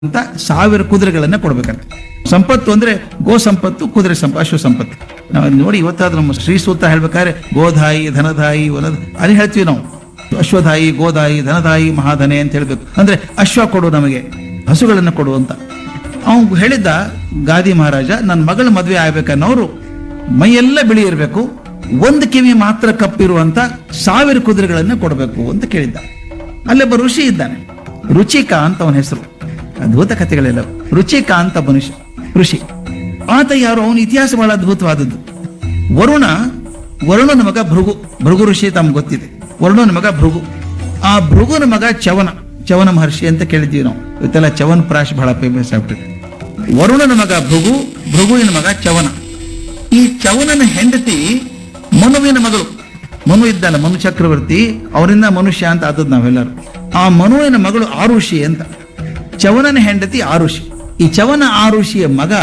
ಅಂತ ಸಾವಿರ ಕುದುರೆಗಳನ್ನ ಕೊಡ್ಬೇಕಂತೆ ಸಂಪತ್ತು ಅಂದ್ರೆ ಗೋ ಸಂಪತ್ತು ಕುದುರೆ ಸಂಪ ಅಶ್ವ ಸಂಪತ್ತು ನಾವು ಅದ್ ನೋಡಿ ಇವತ್ತಾದ್ರೂ ನಮ್ಮ ಶ್ರೀ ಸೂತ್ರ ಹೇಳ್ಬೇಕಾದ್ರೆ ಗೋಧಾಯಿ ಧನಧಾಯಿ ವನದ ಅಲ್ಲಿ ಹೇಳ್ತೀವಿ ನಾವು ಅಶ್ವಧಾಯಿ ಗೋಧಾಯಿ ಧನಧಾಯಿ ಮಹಾಧನೆ ಅಂತ ಹೇಳ್ಬೇಕು ಅಂದ್ರೆ ಅಶ್ವ ಕೊಡು ನಮಗೆ ಹಸುಗಳನ್ನ ಕೊಡು ಅಂತ ಅವನು ಹೇಳಿದ್ದ ಗಾದಿ ಮಹಾರಾಜ ನನ್ನ ಮಗಳ ಮದುವೆ ಆಗ್ಬೇಕನ್ನೋರು ಮೈಯೆಲ್ಲ ಬಿಳಿ ಇರಬೇಕು ಒಂದು ಕಿವಿ ಮಾತ್ರ ಕಪ್ಪಿರುವಂತ ಸಾವಿರ ಕುದುರೆಗಳನ್ನ ಕೊಡಬೇಕು ಅಂತ ಕೇಳಿದ್ದ ಅಲ್ಲೊಬ್ಬ ಋಷಿ ಇದ್ದಾನೆ ರುಚಿಕ ಅಂತ ಅವನ ಹೆಸರು ಅದ್ಭುತ ಕಥೆಗಳೆಲ್ಲ ರುಚಿಕ ಅಂತ ಮನುಷ್ಯ ಋಷಿ ಆತ ಯಾರು ಅವನ ಇತಿಹಾಸ ಬಹಳ ಅದ್ಭುತವಾದದ್ದು ವರುಣ ವರುಣನ ಮಗ ಭೃಗು ಭೃಗು ಋಷಿ ತಮ್ಗೆ ಗೊತ್ತಿದೆ ವರುಣನ ಮಗ ಭೃಗು ಆ ಭೃಗುನ ಮಗ ಚವನ ಚವನ ಮಹರ್ಷಿ ಅಂತ ಕೇಳಿದ್ದೀವಿ ನಾವು ಇವತ್ತೆಲ್ಲ ಚವನ್ ಪ್ರಾಶ್ ಬಹಳ ಫೇಮಸ್ ಆಗ್ಬಿಟ್ಟಿದೆ ವರುಣನ ಮಗ ಭೃಗು ಭೃಗುವಿನ ಮಗ ಚವನ ಈ ಚವನನ ಹೆಂಡತಿ ಮನುವಿನ ಮಗಳು ಮನು ಇದ್ದಲ್ಲ ಮನು ಚಕ್ರವರ್ತಿ ಅವರಿಂದ ಮನುಷ್ಯ ಅಂತ ಆದದ್ದು ನಾವೆಲ್ಲರೂ ಆ ಮನುವಿನ ಮಗಳು ಆರುಷಿ ಅಂತ ಚವನನ ಹೆಂಡತಿ ಆರುಷಿ ಈ ಚವನ ಆರುಷಿಯ ಮಗ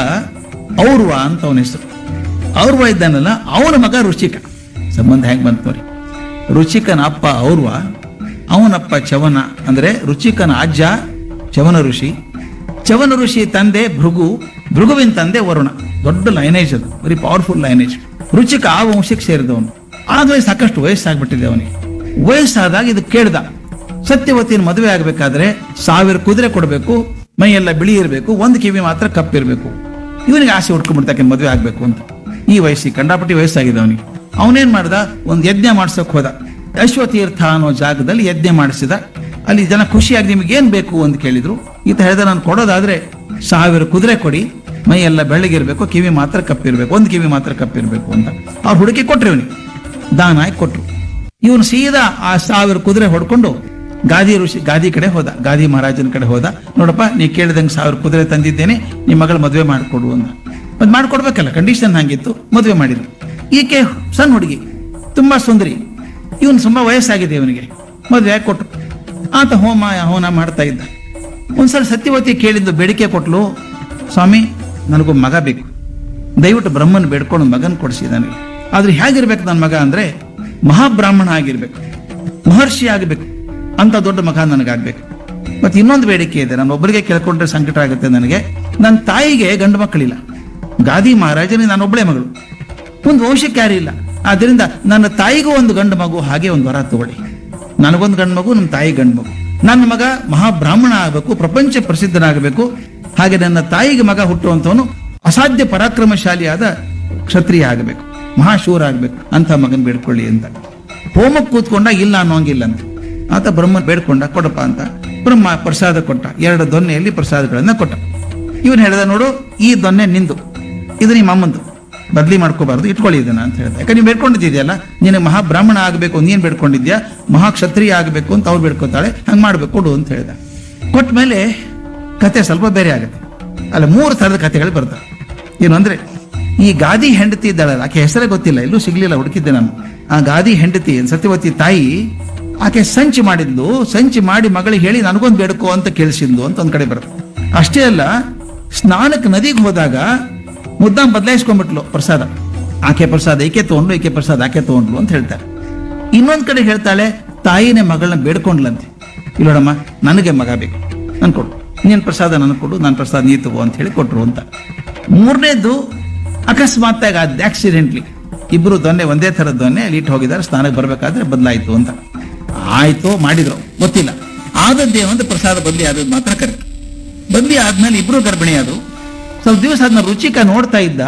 ಔರ್ವ ಅಂತ ಅವನ ಹೆಸರು ಔರ್ವ ಇದ್ದಾನಲ್ಲ ಅವನ ಮಗ ರುಚಿಕ ಸಂಬಂಧ ಹೆಂಗ್ ಬಂತು ನೋಡಿ ರುಚಿಕನ ಅಪ್ಪ ಔರ್ವ ಅವನಪ್ಪ ಚವನ ಅಂದ್ರೆ ರುಚಿಕನ ಅಜ್ಜ ಚವನ ಋಷಿ ಚವನ ಋಷಿ ತಂದೆ ಭೃಗು ಭೃಗುವಿನ ತಂದೆ ವರುಣ ದೊಡ್ಡ ಲೈನೇಜ್ ಅದು ವೆರಿ ಪವರ್ಫುಲ್ ಲೈನೇಜ್ ರುಚಿಕ ಆ ವಂಶಕ್ಕೆ ಸೇರಿದವನು ಆಗಲೇ ಸಾಕಷ್ಟು ವಯಸ್ಸಾಗ್ಬಿಟ್ಟಿದೆ ಅವನಿಗೆ ವಯಸ್ಸಾದಾಗ ಇದು ಕೇಳ್ದ ಸತ್ಯವತಿನ ಮದುವೆ ಆಗ್ಬೇಕಾದ್ರೆ ಸಾವಿರ ಕುದುರೆ ಕೊಡಬೇಕು ಮೈಯೆಲ್ಲ ಬಿಳಿ ಇರಬೇಕು ಒಂದು ಕಿವಿ ಮಾತ್ರ ಕಪ್ಪಿರ್ಬೇಕು ಇವನಿಗೆ ಆಸೆ ಹುಡ್ಕೊಂಡ್ಬಿಡ್ತಾಕೆ ಮದುವೆ ಆಗ್ಬೇಕು ಅಂತ ಈ ವಯಸ್ಸಿಗೆ ಕಂಡಾಪಟ್ಟಿ ವಯಸ್ಸಾಗಿದೆ ಅವನಿಗೆ ಅವನೇನ್ ಮಾಡ್ದ ಒಂದು ಯಜ್ಞ ಮಾಡ್ಸಕ್ ಹೋದ ಅಶ್ವತೀರ್ಥ ಅನ್ನೋ ಜಾಗದಲ್ಲಿ ಯಜ್ಞ ಮಾಡಿಸಿದ ಅಲ್ಲಿ ಜನ ಖುಷಿಯಾಗಿ ನಿಮ್ಗೆ ಏನ್ ಬೇಕು ಅಂತ ಕೇಳಿದ್ರು ಈತ ಹೇಳಿದ ನಾನು ಕೊಡೋದಾದ್ರೆ ಸಾವಿರ ಕುದುರೆ ಕೊಡಿ ಮೈ ಎಲ್ಲ ಬೆಳ್ಳಗಿರ್ಬೇಕು ಕಿವಿ ಮಾತ್ರ ಕಪ್ಪಿರ್ಬೇಕು ಒಂದು ಕಿವಿ ಮಾತ್ರ ಕಪ್ಪಿರ್ಬೇಕು ಅಂತ ಅವ್ರು ಹುಡುಕಿ ಕೊಟ್ರು ಇವನಿಗೆ ದಾನ ಆಗಿ ಕೊಟ್ರು ಇವನು ಸೀದಾ ಆ ಸಾವಿರ ಕುದುರೆ ಹೊಡ್ಕೊಂಡು ಗಾದಿ ಋಷಿ ಗಾದಿ ಕಡೆ ಹೋದ ಗಾದಿ ಮಹಾರಾಜನ ಕಡೆ ಹೋದ ನೋಡಪ್ಪ ನೀ ಕೇಳಿದಂಗೆ ಸಾವಿರ ಕುದುರೆ ತಂದಿದ್ದೇನೆ ನಿಮ್ಮ ಮಗಳ ಮದುವೆ ಮಾಡಿಕೊಡು ಅಂತ ಮದ್ ಮಾಡ್ಕೊಡ್ಬೇಕಲ್ಲ ಕಂಡೀಷನ್ ಹಂಗಿತ್ತು ಮದುವೆ ಮಾಡಿದ್ರು ಈಕೆ ಸಣ್ಣ ಹುಡುಗಿ ತುಂಬಾ ಸುಂದರಿ ಇವನು ತುಂಬಾ ವಯಸ್ಸಾಗಿದೆ ಇವನಿಗೆ ಮದುವೆ ಆಗಿ ಕೊಟ್ರು ಆತ ಹೋಮ ಹವನ ಮಾಡ್ತಾ ಇದ್ದ ಒಂದ್ಸಲ ಸತ್ಯವತಿ ಕೇಳಿದ್ದು ಬೇಡಿಕೆ ಕೊಟ್ಲು ಸ್ವಾಮಿ ನನಗೊಬ್ಬ ಮಗ ಬೇಕು ದಯವಿಟ್ಟು ಬ್ರಹ್ಮನ್ ಬೇಡ್ಕೊಂಡು ಮಗನ್ ಕೊಡಿಸಿ ನನಗೆ ಆದ್ರೆ ಹೇಗಿರ್ಬೇಕು ನನ್ನ ಮಗ ಅಂದ್ರೆ ಮಹಾಬ್ರಾಹ್ಮಣ ಆಗಿರ್ಬೇಕು ಮಹರ್ಷಿ ಆಗಬೇಕು ಅಂತ ದೊಡ್ಡ ಮಗ ನನಗಾಗ್ಬೇಕು ಮತ್ತೆ ಇನ್ನೊಂದು ಬೇಡಿಕೆ ಇದೆ ನಾನು ಒಬ್ಬರಿಗೆ ಕೇಳ್ಕೊಂಡ್ರೆ ಸಂಕಟ ಆಗುತ್ತೆ ನನಗೆ ನನ್ನ ತಾಯಿಗೆ ಗಂಡು ಮಕ್ಕಳಿಲ್ಲ ಗಾದಿ ಮಹಾರಾಜನಿಗೆ ನಾನೊಬ್ಬಳೇ ಮಗಳು ಒಂದು ವಂಶಕ್ಕೆ ಯಾರು ಇಲ್ಲ ಆದ್ರಿಂದ ನನ್ನ ತಾಯಿಗೂ ಒಂದು ಗಂಡು ಮಗು ಹಾಗೆ ಒಂದು ವರ ತಗೊಳ್ಳಿ ನನಗೊಂದು ಗಂಡು ಮಗು ನಮ್ಮ ತಾಯಿ ಗಂಡು ಮಗು ನನ್ನ ಮಗ ಮಹಾಬ್ರಾಹ್ಮಣ ಆಗಬೇಕು ಪ್ರಪಂಚ ಪ್ರಸಿದ್ಧನಾಗಬೇಕು ಹಾಗೆ ನನ್ನ ತಾಯಿಗೆ ಮಗ ಹುಟ್ಟುವಂತವನು ಅಸಾಧ್ಯ ಪರಾಕ್ರಮಶಾಲಿಯಾದ ಕ್ಷತ್ರಿಯ ಆಗಬೇಕು ಮಹಾಶೂರ ಆಗಬೇಕು ಅಂತ ಮಗನ್ ಬೇಡ್ಕೊಳ್ಳಿ ಅಂತ ಹೋಮಕ್ಕೆ ಕೂತ್ಕೊಂಡ ಇಲ್ಲ ಅನ್ನೋಂಗಿಲ್ಲ ಅಂತ ಆತ ಬ್ರಹ್ಮ ಬೇಡ್ಕೊಂಡ ಕೊಡಪ್ಪ ಅಂತ ಬ್ರಹ್ಮ ಪ್ರಸಾದ ಕೊಟ್ಟ ಎರಡು ದೊನ್ನೆಯಲ್ಲಿ ಪ್ರಸಾದಗಳನ್ನ ಕೊಟ್ಟ ಇವನು ಹೇಳಿದ ನೋಡು ಈ ದೊನ್ನೆ ನಿಂದು ಇದು ನಿಮ್ಮ ಅಮ್ಮಂದು ಬದಲಿ ಮಾಡ್ಕೋಬಾರ್ದು ಇಟ್ಕೊಳ್ಳಿ ಇದನ್ನ ಅಂತ ಹೇಳಿದೆ ಯಾಕಂದ್ರೆ ನೀವು ಬೇಡ್ಕೊಂಡಿದ್ಯಲ್ಲ ನೀನು ಮಹಾಬ್ರಾಹ್ಮಣ ಆಗಬೇಕು ನೀನ್ ಬೇಡ್ಕೊಂಡಿದ್ಯಾ ಮಹಾಕ್ಷತ್ರಿಯ ಆಗಬೇಕು ಅಂತ ಅವ್ರು ಬೇಡ್ಕೊತಾಳೆ ಹಂಗೆ ಮಾಡ್ಬೇಕು ಕೊಡು ಅಂತ ಹೇಳಿದ ಕೊಟ್ಟ ಮೇಲೆ ಕತೆ ಸ್ವಲ್ಪ ಬೇರೆ ಆಗುತ್ತೆ ಅಲ್ಲ ಮೂರು ಥರದ ಕಥೆಗಳು ಬರ್ತವೆ ಏನು ಅಂದ್ರೆ ಈ ಗಾದಿ ಹೆಂಡತಿ ಇದ್ದಾಳಲ್ಲ ಆಕೆ ಹೆಸರೇ ಗೊತ್ತಿಲ್ಲ ಎಲ್ಲೂ ಸಿಗ್ಲಿಲ್ಲ ಹುಡುಕಿದ್ದೆ ನಾನು ಆ ಗಾದಿ ಹೆಂಡತಿ ಸತ್ಯವತಿ ತಾಯಿ ಆಕೆ ಸಂಚು ಮಾಡಿದ್ಲು ಸಂಚು ಮಾಡಿ ಮಗಳಿಗೆ ಹೇಳಿ ನನಗೊಂದು ಬೇಡ್ಕೋ ಅಂತ ಕೇಳಿಸಿದ್ಲು ಅಂತ ಒಂದ್ ಕಡೆ ಬರುತ್ತೆ ಅಷ್ಟೇ ಅಲ್ಲ ಸ್ನಾನಕ್ಕೆ ನದಿಗೆ ಹೋದಾಗ ಮುದ್ದಾಂ ಬದಲಾಯಿಸ್ಕೊಂಡ್ಬಿಟ್ಲು ಪ್ರಸಾದ ಆಕೆ ಪ್ರಸಾದ ಈಕೆ ತಗೊಂಡ್ಲು ಈಕೆ ಪ್ರಸಾದ ಆಕೆ ತಗೊಂಡ್ಲು ಅಂತ ಹೇಳ್ತಾರೆ ಇನ್ನೊಂದ್ ಕಡೆ ಹೇಳ್ತಾಳೆ ತಾಯಿನೇ ಮಗಳನ್ನ ಬೇಡ್ಕೊಂಡ್ಲಂತೆ ಇಲ್ಲೋಡಮ್ಮ ನನಗೆ ಮಗ ಬೇಕು ನನ್ ಕೊಡು ನೀನ್ ಪ್ರಸಾದ ನನಗೆ ಕೊಡು ನಾನು ಪ್ರಸಾದ ನೀ ತಗೋ ಅಂತ ಹೇಳಿ ಕೊಟ್ರು ಅಂತ ಮೂರನೇದು ಅಕಸ್ಮಾತ್ತಾಗಿ ಆದ ಆಕ್ಸಿಡೆಂಟ್ಲಿ ಇಬ್ರು ದೊನ್ನೆ ಒಂದೇ ಥರದ ದೊನ್ನೆ ಅಲ್ಲಿ ಇಟ್ಟು ಹೋಗಿದ್ದಾರೆ ಸ್ನಾನಕ್ಕೆ ಬರ್ಬೇಕಾದ್ರೆ ಬದಲಾಯ್ತು ಅಂತ ಆಯ್ತು ಮಾಡಿದ್ರು ಗೊತ್ತಿಲ್ಲ ಆದದ್ದೇನು ಅಂತ ಪ್ರಸಾದ ಬದಲಿ ಆದದ್ದು ಮಾತ್ರ ಕರೆ ಬದಲಿ ಆದ್ಮೇಲೆ ಇಬ್ರು ಗರ್ಭಿಣಿ ಆದ್ರು ಸ್ವಲ್ಪ ದಿವಸ ಅದನ್ನ ರುಚಿಕ ನೋಡ್ತಾ ಇದ್ದ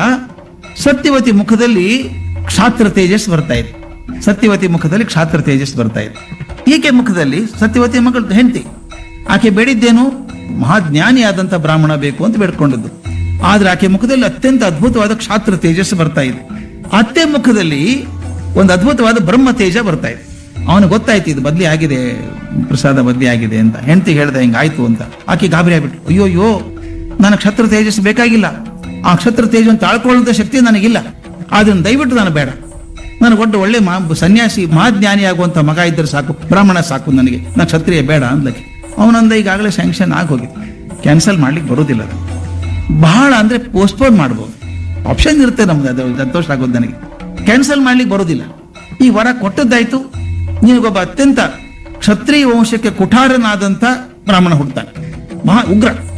ಸತ್ಯವತಿ ಮುಖದಲ್ಲಿ ಕ್ಷಾತ್ರ ತೇಜಸ್ ಬರ್ತಾ ಇದೆ ಸತ್ಯವತಿ ಮುಖದಲ್ಲಿ ಕ್ಷಾತ್ರ ತೇಜಸ್ ಬರ್ತಾ ಇದೆ ಈಕೆ ಮುಖದಲ್ಲಿ ಸತ್ಯವತಿ ಮಗಳು ಹೆಂಡತಿ ಆಕೆ ಬೇಡಿದ್ದೇನು ಮಹಾಜ್ಞಾನಿ ಆದಂತ ಬ್ರಾಹ್ಮಣ ಬೇಕು ಅಂತ ಬೇಡ್ಕೊಂಡಿದ್ದು ಆದ್ರೆ ಆಕೆ ಮುಖದಲ್ಲಿ ಅತ್ಯಂತ ಅದ್ಭುತವಾದ ಕ್ಷಾತ್ರ ತೇಜಸ್ ಬರ್ತಾ ಇದೆ ಅತ್ತೆ ಮುಖದಲ್ಲಿ ಒಂದು ಅದ್ಭುತವಾದ ಬ್ರಹ್ಮ ತೇಜ ಬರ್ತಾ ಇದೆ ಅವನಿಗೆ ಗೊತ್ತಾಯ್ತು ಇದು ಬದ್ಲಿ ಆಗಿದೆ ಪ್ರಸಾದ ಬದ್ಲಿ ಆಗಿದೆ ಅಂತ ಹೆಂಡತಿ ಹೇಳ್ದೆ ಹಿಂಗಾಯ್ತು ಅಂತ ಆಕೆ ಗಾಬರಿ ಆಗ್ಬಿಟ್ಟು ಅಯ್ಯೋ ಅಯ್ಯೋ ನನ್ನ ಕ್ಷತ್ರ ತೇಜಸ್ ಬೇಕಾಗಿಲ್ಲ ಆ ಕ್ಷತ್ರ ತೇಜವನ್ನು ತಾಳ್ಕೊಳ್ಳುವಂತ ಶಕ್ತಿ ನನಗಿಲ್ಲ ಆದ್ರಿಂದ ದಯವಿಟ್ಟು ನಾನು ಬೇಡ ನನಗೆ ಒಟ್ಟು ಒಳ್ಳೆ ಮಾ ಸನ್ಯಾಸಿ ಮಹಾಜ್ಞಾನಿ ಆಗುವಂತ ಮಗ ಇದ್ದರೆ ಸಾಕು ಬ್ರಾಹ್ಮಣ ಸಾಕು ನನಗೆ ನಾನು ಕ್ಷತ್ರಿಯ ಬೇಡ ಅಂದಕ್ಕೆ ಅವನಂದ ಈಗಾಗಲೇ ಸ್ಯಾಂಕ್ಷನ್ ಆಗಿ ಹೋಗಿದೆ ಕ್ಯಾನ್ಸಲ್ ಮಾಡ್ಲಿಕ್ಕೆ ಬರೋದಿಲ್ಲ ಅದು ಬಹಳ ಅಂದ್ರೆ ಪೋಸ್ಟ್ಪೋನ್ ಮಾಡ್ಬೋದು ಆಪ್ಷನ್ ಇರುತ್ತೆ ನಮ್ಗೆ ಅದು ಸಂತೋಷ ಆಗೋದು ನನಗೆ ಕ್ಯಾನ್ಸಲ್ ಮಾಡ್ಲಿಕ್ಕೆ ಬರೋದಿಲ್ಲ ಈ ವರ ಕೊಟ್ಟದ್ದಾಯ್ತು ನಿನಗೊಬ್ಬ ಅತ್ಯಂತ ಕ್ಷತ್ರಿಯ ವಂಶಕ್ಕೆ ಕುಠಾರನಾದಂತ ಬ್ರಾಹ್ಮಣ ಹುಡ್ತಾನೆ ಮಹಾ ಉಗ್ರ